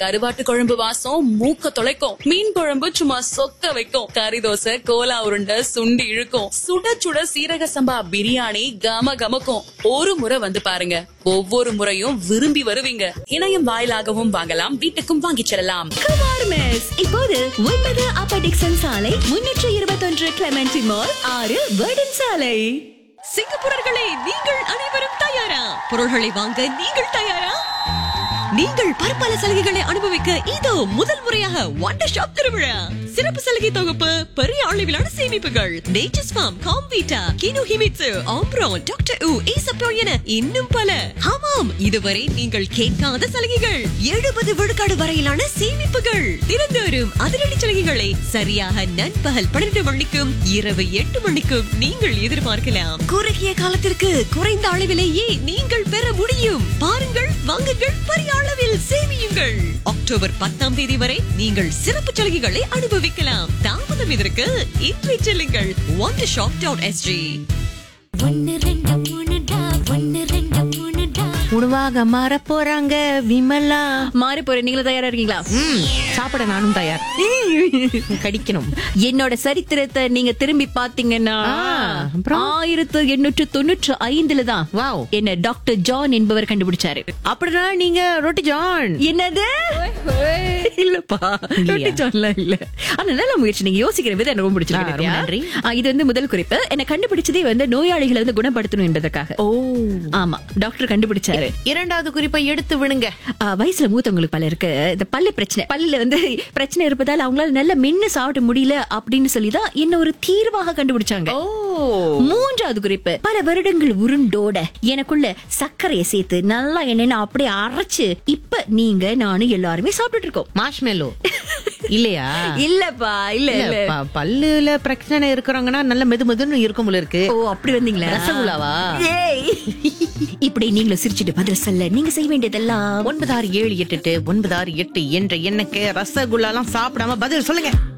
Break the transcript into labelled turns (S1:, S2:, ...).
S1: கருவாட்டு குழம்பு வாசம் மூக்க தொலைக்கும் மீன் குழம்பு சும்மா சொக்க வைக்கும் கறி தோசை கோலா உருண்டை சுண்டி இழுக்கும் சுட சுட சீரக சம்பா பிரியாணி கம கமக்கும் ஒரு முறை வந்து பாருங்க ஒவ்வொரு முறையும் விரும்பி வருவீங்க இணையம் வாயிலாகவும் வாங்கலாம் வீட்டுக்கும் வாங்கிச் செல்லலாம்
S2: குமார் மெஸ் இப்போது ஒன்பது அப்பர் டிக்சன் சாலை முன்னூற்று இருபத்தொன்று கிளமெண்டி மால் ஆறு வேர்டன் சாலை சிங்கப்பூரர்களே நீங்கள் அனைவரும் தயாரா பொருள்களை வாங்க நீங்கள் தயாரா நீங்கள் பற்பல சலுகைகளை அனுபவிக்க இதோ முதல் முறையாக வண்டர் ஷாப் திருவிழா சிறப்பு சலுகை தொகுப்பு பெரிய அளவிலான சேமிப்புகள் நேச்சர்ஸ் ஃபார்ம் காம்வீட்டா கினோ ஹிமிட்சு ஆம்ப்ரோன் டாக்டர் உ ஈசப்போ என இன்னும் பல ஆமாம் இதுவரை நீங்கள் கேட்காத சலுகைகள் எழுபது விழுக்காடு வரையிலான சேமிப்புகள் தினந்தோறும் அதிரடி சலுகைகளை சரியாக நண்பகல் பன்னிரண்டு மணிக்கும் இரவு எட்டு மணிக்கும் நீங்கள் எதிர்பார்க்கலாம் குறுகிய காலத்திற்கு குறைந்த அளவிலேயே நீங்கள் பெற முடியும் பாருங்கள் வாங்குங்கள் பெரிய அளவில் சேமியுங்கள் அக்டோபர் பத்தாம் தேதி வரை நீங்கள் சிறப்பு சலுகைகளை அனுபவிக்கலாம் தாமதம் இதற்கு இன்றை செல்லுங்கள் ஒன் ஷாப் டாட் எஸ்ஜி
S3: ஒன்னு ரெண்டு மூணுடா ஒன்னு ரெண்டு மூணுடா
S4: உணவாக மாற போறாங்க விமலா
S2: மாறி போற நீங்களும் தயாரா இருக்கீங்களா
S4: ம், சாப்பிட நானும் தயார் கடிக்கணும்
S2: என்னோட சரித்திரத்தை நீங்க திரும்பி பாத்தீங்கன்னா
S4: ஆ, அப்புறம்?
S2: ஆயிரத்து எண்ணூற்று தொண்ணூற்று ஐந்துல தான்
S4: வாவ்.
S2: என்ன டாக்டர் ஜான் என்பவர் கண்டுபிடிச்சாரு
S4: அப்படின்னா நீங்க ரொட்டி ஜான்
S2: என்னது இல்லப்பா ரொட்டி ஜான்லாம் இல்ல ஆனா நல்ல முயற்சி நீங்க யோசிக்கிற விதம் எனக்கு ரொம்ப
S4: ஆ,
S2: பிடிச்சிருக்கு
S4: ரொம்ப
S2: நித்யா.
S4: நன்றி.
S2: ஆ, இது வந்து முதல் குறிப்பு என்ன கண்டுபிடிச்சதே வந்து நோயாளிகளை வந்து குணப்படுத்தணும் என்பதற்காக
S4: ஓ
S2: ஆமா டாக்டர் கண்டுபிடிச்சாரு
S4: இரண்டாவது குறிப்பை எடுத்து விடுங்க
S2: ஆ, வயசுல மூத்தவங்களுக்கு பல இருக்கு இந்த பல்லு பிரச்சனை பல்லுல வந்து பிரச்சனை இருப்பதால் அவங்களால நல்ல மென்னு சாப்பிட முடியல அப்படின்னு சொல்லிதான் என்ன ஒரு தீர்வாக கண்டுபிடிச்சாங்க
S4: ஓ
S2: மூன்றாவது குறிப்பு பல வருடங்கள் உருண்டோட எனக்குள்ள சர்க்கரையை சேர்த்து நல்லா என்னென்ன அப்படியே அரைச்சு இப்ப நீங்க நானும் எல்லாருமே சாப்பிட்டுட்டு இருக்கோம்
S4: மாஷ்மெலோ இல்லையா
S2: இல்லப்பா இல்ல
S4: இல்ல,
S2: இல்ல
S4: ப- பல்லுல பிரச்சனை இருக்கிறவங்கன்னா நல்ல மெது மெதுன்னு இருக்கும் போல இருக்கு
S2: ஓ அப்படி வந்தீங்களா
S4: ரசகுல்லாவா?
S2: ஏய். இப்படி நீங்களும் சிரிச்சிட்டு பதில் சொல்ல நீங்க செய்ய வேண்டியதெல்லாம்
S4: ஒன்பது ஆறு ஏழு எட்டு எட்டு ஒன்பது ஆறு எட்டு என்ற எண்ணுக்கு ரசகுல்லாலாம் சாப்பிடாம பதில் சொல்லுங்க